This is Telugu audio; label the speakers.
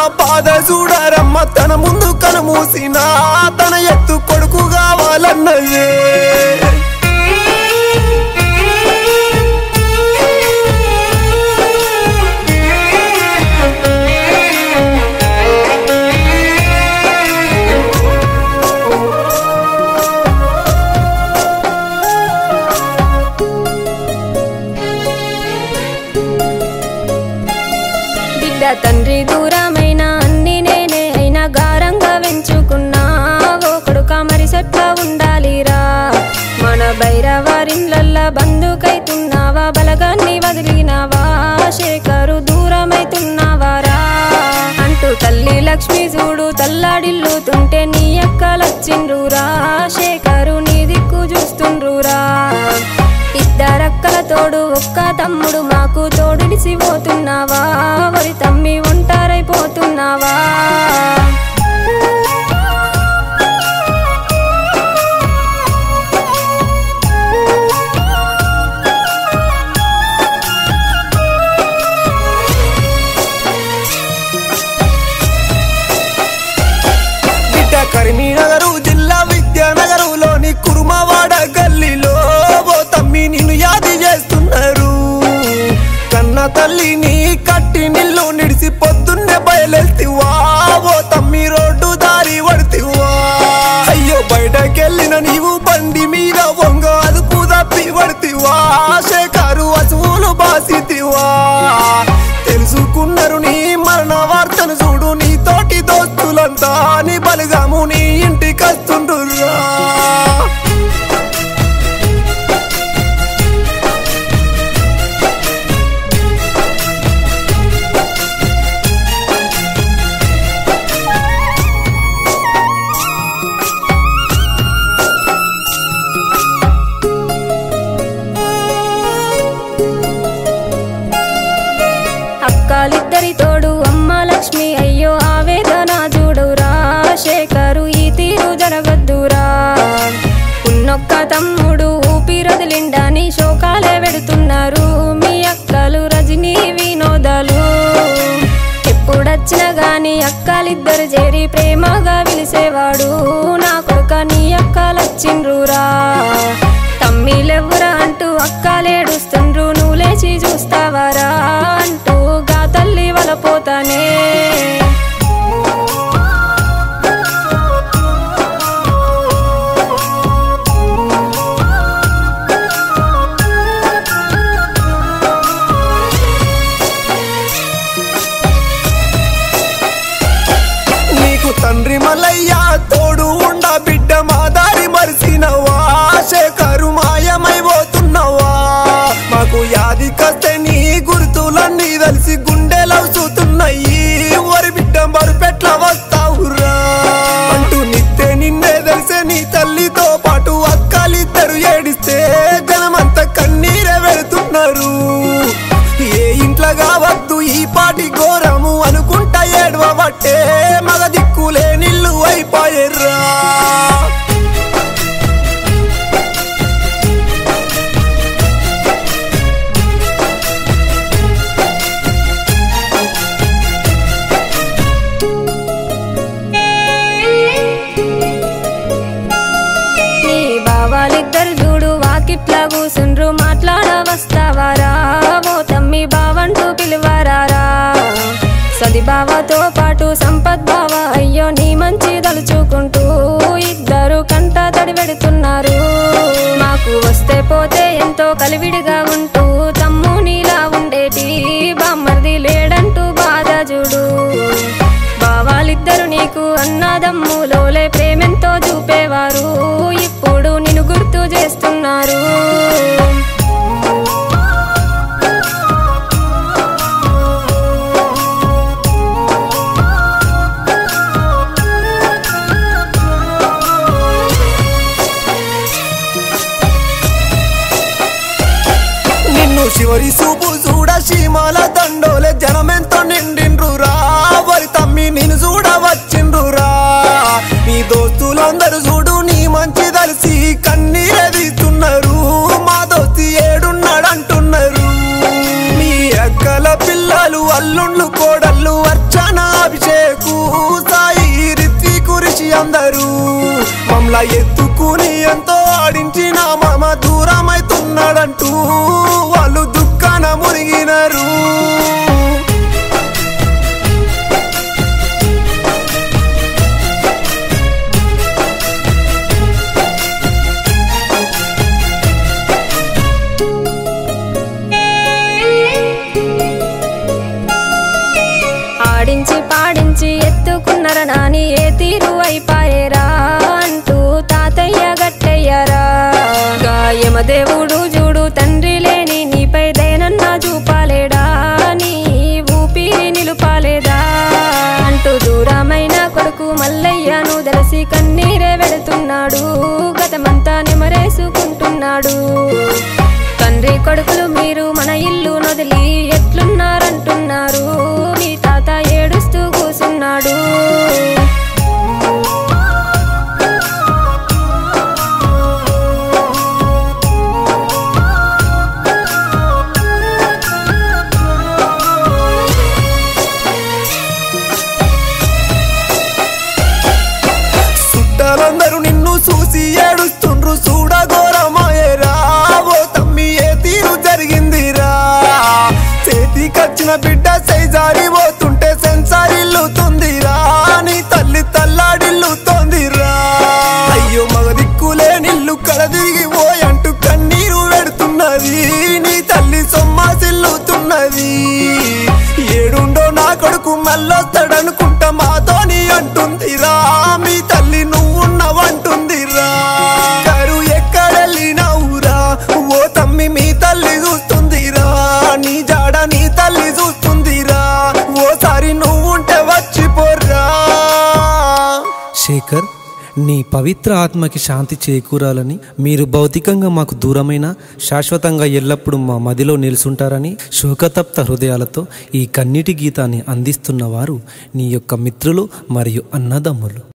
Speaker 1: బాధ చూడారమ్మ తన ముందు కనుమూసిన తన ఎత్తు కొడుకు కావాలన్నయే
Speaker 2: బిడ్డ తండ్రి దూరమైన అన్ని నేనే అయినా గారంగా పెంచుకున్నా ఓ కొడుక మరి సెట్ల ఉండాలిరా మన బైరవారిన్లల్లా బంధుకైతున్నావా బలగాన్ని వదిలినావా శేఖరు దూరమైతున్నావారా అంటూ తల్లి లక్ష్మి చూడు తల్లాడిల్లుతుంటే నీ అక్కలొచ్చిండ్రురా శేఖరు నీ దిక్కు చూస్తుండ్రురా ఇద్దరక్కల తోడు ఒక్క తమ్ముడు మాకు తోడిడిసి పోతున్నావా వరి తమ్మి ఒంటారైపోతున్నావా
Speaker 1: బిడ్డ కరీంనగరు జిల్లా విద్యానగరులోని కురుమవాడ గల్లీలో ఓ తమ్మి నిన్ను యాది చేస్తున్నారు కన్న తల్లిని కట్టి నిల్లు నిడిసి పొద్దున్నే బయలుతివా ఓ తమ్మి రోడ్డు దారి పడితివా అయ్యో బయటకెళ్ళిన నీవు బండి మీద వంగ అదుపు తప్పి పడితివా శేఖరు అసువులు బాసితివా తెలుసుకున్నారు నీ మరణ వార్తను చూడు నీ తోటి దోస్తులంతా నీ బలిగాము నీ ఇంటికి వస్తుండ్రురా
Speaker 2: అక్కలిద్దరి తోడు అమ్మ లక్ష్మి అయ్యో ఆవేదన చూడురా శేఖరు ఈ తీరు జరగద్దురా ఉన్నొక్క తమ్ముడు ఊపిరొదిలిండని శోకాలే పెడుతున్నారు మీ అక్కలు రజనీ వినోదాలు ఎప్పుడొచ్చినా గాని అక్కలిద్దరు చేరి ప్రేమగా పిలిసేవాడు నా కొడుక నీ అక్కలొచ్చిండ్రురా తమ్మిలెవ్వరా అంటూ అక్కలేడుస్తుండ్రు నువ్వు లేచి చూస్తావారా అంటూ గా తల్లి వలపోతానే
Speaker 1: నీకు తండ్రి మల్లయ్య తోడు ఉండ బిడ్డ మా దారి మరిసినవా శేఖరు మాయమైపోతున్నవా మాకు యాది కస్తే నీ గుర్తులన్నీ తెలిసి గుండెలవుతున్నాయి వరి బిడ్డ మరుపెట్ల వస్తావురా అంటూ నిత్తే నిన్నే తెలిసే నీ తల్లితో పాటు అక్కలిద్దరు ఏడిస్తే జనమంతా కన్నీరే వెళుతున్నారు ఏ ఇంట్లో కావద్దు ఈ పాటి ఘోరము అనుకుంటా ఏడవబట్టే మగ దిక్కులే నిల్లు అయిపోయర్రా
Speaker 2: నీ బావాలిద్దరు చూడు వాకిట్లా కూసుండ్రు మాట్లాడ వస్తావారా ఓ తమ్మి బావంటూ పిలువారారా సది బావతో పాటు సంపత్ బావ అయ్యో నీ మంచి తలుచుకుంటూ ఇద్దరు కంట తడి పెడుతున్నారు మాకు వస్తే పోతే ఎంతో కలివిడిగా ఉంటూ తమ్ము నీలా ఉండేటి బామ్మర్ది లేడంటూ బాధ చూడు బావాలిద్దరు నీకు అన్నదమ్ములోలే ప్రేమెంతో చూపేవారు ఇప్పుడు నిన్ను గుర్తు చేస్తున్నారు
Speaker 1: నిన్ను శివరి చూపు చూడ సీమాల దండోలే జనమెంతో నిండిండ్రురా వరి తమ్మి నిన్ను చూడ వచ్చిండ్రురా నీ దోస్తులందరూ చూడు నీ మంచి తలిసి కన్నీరే తీస్తున్నారు మా దోస్తి ఏడున్నాడంటున్నారు మీ అక్కల పిల్లలు అల్లుండ్లు కోడళ్ళు అర్చన అభిషేక్ ఎత్తుకుని ఎంతో ఆడించిన మామ దూరమైతున్నాడంటూ వాళ్ళు దుఃఖాన మునిగినారు
Speaker 2: ఆడించి పాడించి ఎత్తుకున్నర నాని ఏ తీరు అయిపాయేరా అంటూ తాతయ్య గట్టయ్యారా గాయమదేవుడు చూడు తండ్రి లేని నీపై దేనన్నా చూపాలేడా నీ ఊపిరి నిలుపాలేదా అంటూ దూరమైన కొడుకు మల్లయ్యను దలసి కన్నీరే వెళుతున్నాడు గతమంతా నిమరేసుకుంటున్నాడు తండ్రి కొడుకులు మీరు మన ఇల్లు నొదిలి ఎట్లున్నారంటున్నారు మీ తాత ఏడుస్తూ కూసున్నాడు
Speaker 1: చుట్టాలందరూ నిన్ను చూసి ఏడుస్తుండ్రు చూడగోరమాయేరా ఓ తమ్మి ఏ తీరు జరిగిందిరా చేతికొచ్చిన బిడ్డ సైజారి పోతుంటే సెన్సారిల్లుతుందిరా నీ తల్లి తల్లాడిల్లుతోందిరా అయ్యో మగ దిక్కులే నిల్లు కలదిరిగి పోయంటూ కన్నీరు పెడుతున్నది నీ తల్లి సొమ్మాసిల్లుతున్నది ఏడుండో నా కొడుకు మళ్ళొస్తాడనుకుంటా మాతోని అంటుందిరా మీ తల్లి నువ్వున్నవంటుందిరా కరు ఎక్కడెళ్ళినావురా ఓ తమ్మి మీ తల్లి చూస్తుందిరా నీ జాడ నీ తల్లి చూస్తుందిరా ఓసారి నువ్వుంటే వచ్చిపోర్రా
Speaker 3: శేఖర్ నీ పవిత్ర ఆత్మకి శాంతి చేకూరాలని మీరు భౌతికంగా మాకు దూరమైన శాశ్వతంగా ఎల్లప్పుడూ మా మదిలో నిలుసుంటారని శోకతప్త హృదయాలతో ఈ కన్నీటి గీతాన్ని అందిస్తున్న వారు నీ యొక్క మిత్రులు మరియు అన్నదమ్ములు